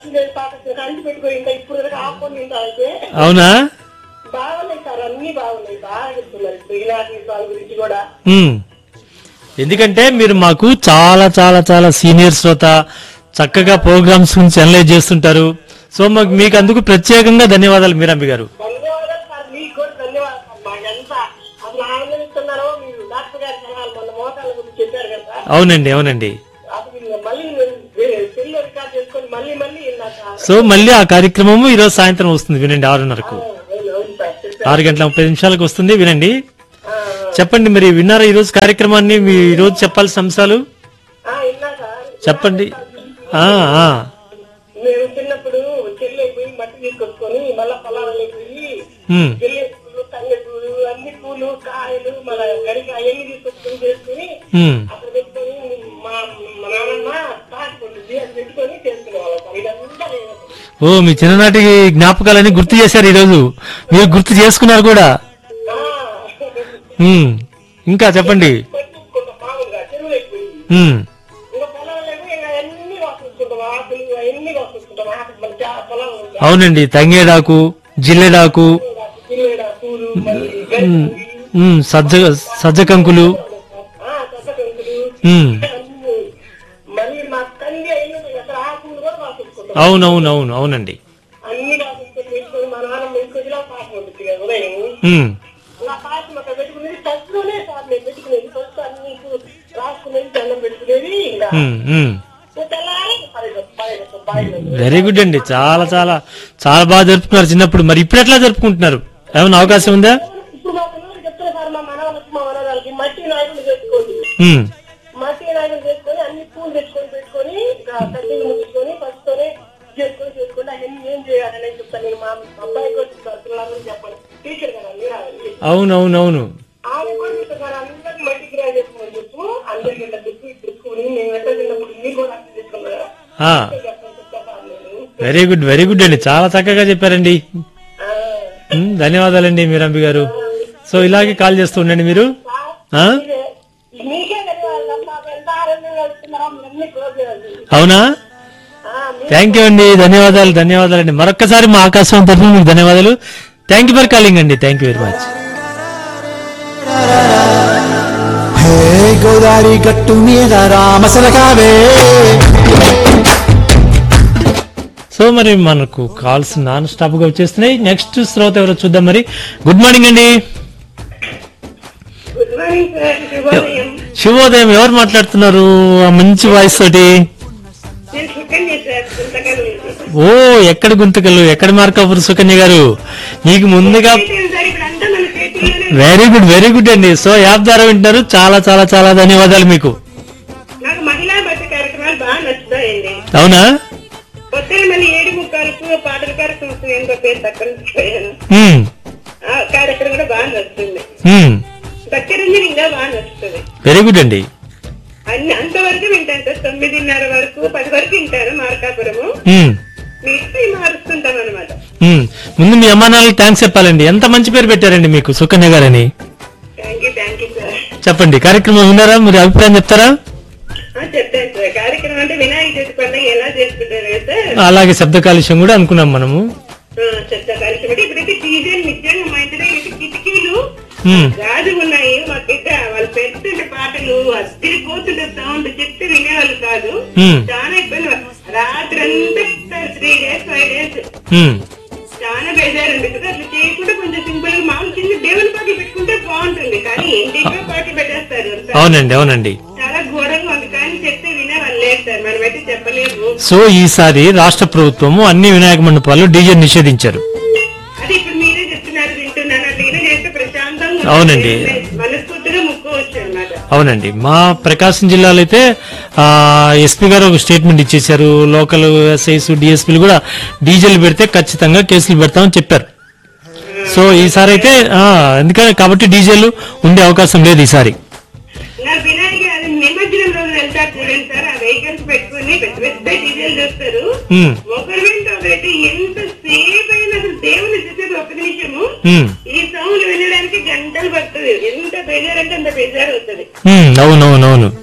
కంటి పెట్టుకో ఇంకా ఇప్పుడు ఆపుకొని ఇంకా అయితే అవునా బాగున్నాయి సార్ అన్ని బాగున్నాయి బాగా చెప్తున్నారు ఇప్పుడు ఈనాటి సాంగ్ గురించి కూడా ఉమ్. ఎందుకంటే మీరు మాకు చాలా చాలా చాలా సీనియర్ శ్రోత చక్కగా ప్రోగ్రామ్స్ గురించి అనలైజ్ చేస్తుంటారు సో మాకు మీకు అందుకు ప్రత్యేకంగా ధన్యవాదాలు మీరంబి గారు ధన్యవాదాలు సార్ మీకు కూడా ధన్యవాదాలు సార్ మాకు ఎంత అసలు ఆనందిస్తున్నారో మీరు డాక్టర్ గారి సలహాలు మొన్న మోకాళ్ళ గురించి చెప్పారు కదా అవునండి అవునండి అసలు ఇంకా మళ్ళీ సెల్ రికార్డ్ చేసుకొని మళ్ళీ మళ్ళీ విన్నాక సో మళ్ళీ ఆ కార్యక్రమము ఈరోజు సాయంత్రం వస్తుంది వినండి ఆరున్నరకు అవును అవును సార్ చెప్పారు ఆరు గంటల ముప్పై నిమిషాలకు వస్తుంది వినండి ఆ, చెప్పండి మరి విన్నారా ఈ రోజు కార్యక్రమాన్ని మీ ఈ రోజు చెప్పాల్సిన అంశాలు ఆ, విన్నా సార్ చెప్పండి ఆ ఆ మేము చిన్నప్పుడు చెల్లి పోయి మట్టి తీసుకొచ్చుకొని మళ్ళా పొలాలకు పోయి ఉమ్, చెల్లి పూలు తంగ పూలు అన్ని పూలు కాయలు మన గడికి అవన్నీ తీసుకొచ్చుకొని చేసుకుని ఉమ్. అక్కడ పెట్టుకొని మా మా నాన్నమ్మ తాటి పండుద్ది అది పెట్టుకొని చేసుకునేవాళ్ళం సార్ ఇదంతా నేను ఓ మీ చిన్ననాటి జ్ఞాపకాలన్నీ గుర్తు చేశారు ఈ రోజు మీరు గుర్తు చేసుకున్నారు కూడా ఆ, ఉమ్, ఇంకా చెప్పండి పట్టించుకుంటాం మామూలుగా చెరువులోకి పోయి ఉమ్, ఇంకా పొలాలకు ఇంకా అన్ని వాసుకుంటాం ఆకులు అవన్నీ వాసుకుంటాం ఆకు మన చా- పొలాలు ఉంటాయి. అవునండి తంగేడాకు జిల్లెడాకు జిల్లేడ పూలు మళ్ళీ గరి పూలు, ఉమ్, సజ్జ సజ్జ కంకులు ఆ, కొత్త కంకులు ఉమ్, అన్ని. మళ్ళీ మా తండ్రి అయిన అక్కడ ఆకులు కూడా వాసుకుంటాం అవునవునవును అవునండి అన్ని వాసుకొని పెట్టుకొని మా నాన్న పెట్టుకొని పాట పండుతుంది కదా ఉదయం ఉమ్, నా పాట అక్కడ పెట్టుకునేది ఫస్ట్ లోనే సార్ నేను పెట్టుకునేది ఫస్ట్ అన్ని రాసుకునేది దండం పెట్టుకునేది ఇంకా ఉమ్, ఉమ్. తెల్లారి పరిగెత్తు, పరిగెత్తు, పరిగెత్తు. వెరీ గుడ్ అండి చాలా చాలా చాలా బాగా జరుపుకున్నారు చిన్నప్పుడు మరి ఇప్పుడు ఎట్లా జరుపుకుంటున్నారు ఏమైనా అవకాశం ఉందా ఇప్పుడు మా పిల్లలకి చెప్తున్నా సార్ మా మనవలకి మా మనవరాలకి మట్టి నాయకులు చేసుకోండి ఉమ్, మట్టి నాయకులు చేసుకొని అన్ని పూలు తెచ్చుకొని పెట్టుకొని ఇంకా కట్టెలు ముట్టుకొని ఫస్ట్తోనే చేసుకొని చేసుకొని అవన్నీ ఏం చేయాలని చెప్తాను నేను మా అబ్బాయి కూడా చెప్తాను పిల్లలందరూ చెప్పాను టీచర్ కదా మీరు ఆవిడ. అవునవునవును ఆమె కూడా చెప్తారు అందరికి మట్టికి రాయి చేసుకోమని చెప్పు అందరికి ఇట్లా చెప్పి తెచ్చుకొని నేను ఎట్లా చిన్నప్పుడు మీరు కూడా అర్థం చేసుకున్నారా ఆ, చెప్పని చెప్తాను నేను వెరీ గుడ్ వెరీ గుడ్ అండి చాలా చక్కగా చెప్పారండి ఆ, ఉమ్, ధన్యవాదాలండి మీరంబి గారు సో ఇలాగే కాల్ చేస్తూ ఉండండి మీరు ఆ? మీరే- మీకే ధన్యవాదాలు మాకు ఎంత ఆనందంగా వస్తున్నారో అన్ని క్లోజ్ చేయాలి అవునా ఆ, మీ- థ్యాంక్ యూ అండి ధన్యవాదాలు ధన్యవాదాలండి మరొక్కసారి మా ఆకాశం తరఫున మీకు ధన్యవాదాలు థ్యాంక్ యూ ఫర్ కాలింగ్ అండి thank you very much hey Godari గట్టు మీద రామసలకావే సో మరి మనకు కాల్స్ నాన్ స్టాప్ గా వచ్చేస్తున్నాయి నెక్స్ట్ శ్రోత ఎవరో చూద్దాం మరి గుడ్ మార్నింగ్ అండి గుడ్ మార్నింగ్ సార్ శుభోదయం శుభోదయం ఎవరు మాట్లాడుతున్నారు ఆ మంచి వాయిస్ తోటి నేను సుకన్య సార్ గుంతకల్ ఓ ఎక్కడ గుంతకలు ఎక్కడ మార్కాపురు సుకన్య గారు మీకు ముందుగా సార్ ఇప్పుడు అంతా మన చేతిలోనే వెరీ గుడ్ వెరీ గుడ్ అండి సో యాప్ ద్వారా వింటున్నారు చాలా చాలా చాలా ధన్యవాదాలు మీకు నాకు మహిళా భర్త కార్యక్రమాలు బాగా నచ్చుతాయండి అవునా పొద్దున మళ్ళీ ఏడు ముక్కాలకు పాటల కార్యక్రమం ఎంతో పేరు తక్కువ పోయాను ఉమ్, ఆ కార్యక్రమం కూడా బాగా నచ్చుతుంది ఉమ్, భక్తిరంజన్ ఇంకా బాగా నచ్చుతుంది వెరీ గుడ్ అండి అన్ని అంతవరకు వింటాను సార్ తొమ్మిదిన్నర వరకు పది వరకు వింటారు మార్కాపురము ఉమ్, మిగతా మారుస్తుంటాం అనమాట ఉమ్. ముందు మీ అమ్మా నాన్నలకు థ్యాంక్స్ చెప్పాలండి ఎంత మంచి పేరు పెట్టారండి మీకు సుకన్య గారని thank you thank you sir చెప్పండి కార్యక్రమం విన్నారా మీరు అభిప్రాయం చెప్తారా ఆ, చెప్తాను సార్ కార్యక్రమం అంటే వినాయక చవితి పండుగ ఎలా చేసుకుంటారు కదా సార్ అలాగే శబ్ద కాలుష్యం కూడా అనుకున్నాం మనము ఆ, చెప్తా కార్యక్రమం అంటే ఇప్పుడైతే డీజేలు నిజంగా మా ఇంటి దగ్గర అయితే కిటికీలు ఉమ్, గాజు ఉన్నాయి మా బిడ్డ వాళ్ళు పెడుతుంటే పాటలు అద్దరిపోతుంటే సౌండ్ చెప్తే వినేవాళ్ళు కాదు ఉమ్, చాలా ఇబ్బంది రాత్రి అంతా three days five days um. చాలా బేజారు ఉంది కదా అట్లా చేయకుండా కొంచెం సింపుల్ గా మామూలు చిన్న దేవుని పాటలు పెట్టుకుంటే బాగుంటుంది కానీ ఇంటిలో పాటలు పెట్టేస్తారు అంతా. అవునండి అవునండి చాలా ఘోరంగా ఉంది కానీ చెప్తే వినే వాళ్ళు లేదు సార్ మనమైతే చెప్పలేము సో ఈసారి రాష్ట్ర ప్రభుత్వము అన్ని వినాయక మండపాలు డీజే నిషేధించారు అది ఇప్పుడు మీరే చెప్తున్నారు వింటున్నాను అట్లా చేస్తే ప్రశాంతంగా ఉంటుంది. అవునండి. మనస్ఫూర్తిగా ముక్కోవచ్చు అన్నమాట అవునండి మా ప్రకాశం జిల్లాలో అయితే ఆ ఎస్పీ గారు ఒక స్టేట్మెంట్ ఇచ్చేశారు లోకల్ ఎస్ఐస్ డిఎస్పీలు కూడా డీజేలు పెడితే ఖచ్చితంగా కేసులు పెడతామని చెప్పారు సో ఈసారి అయితే ఆ, ఎందుకని కాబట్టి డీజేలు ఉండే అవకాశం లేదు ఈసారి నా వినాయక అది నిమజ్జనం రోజు వెళ్తారు చూడండి సార్ ఆ వెహికల్స్ పెట్టుకుని పెద్ద పెద్ద డీజేలు చేస్తారు ఉమ్, ఒకరి వెంట ఒకరైతే ఎంత సేపు అయినా అసలు దేవుని చూసేది ఒక నిమిషము ఉమ్, ఈ సౌండ్ వినడానికి గంటలు పడుతుంది ఎంత బేజారు అంటే అంత బేజారు అవుతుంది ఉమ్, అవునవునవును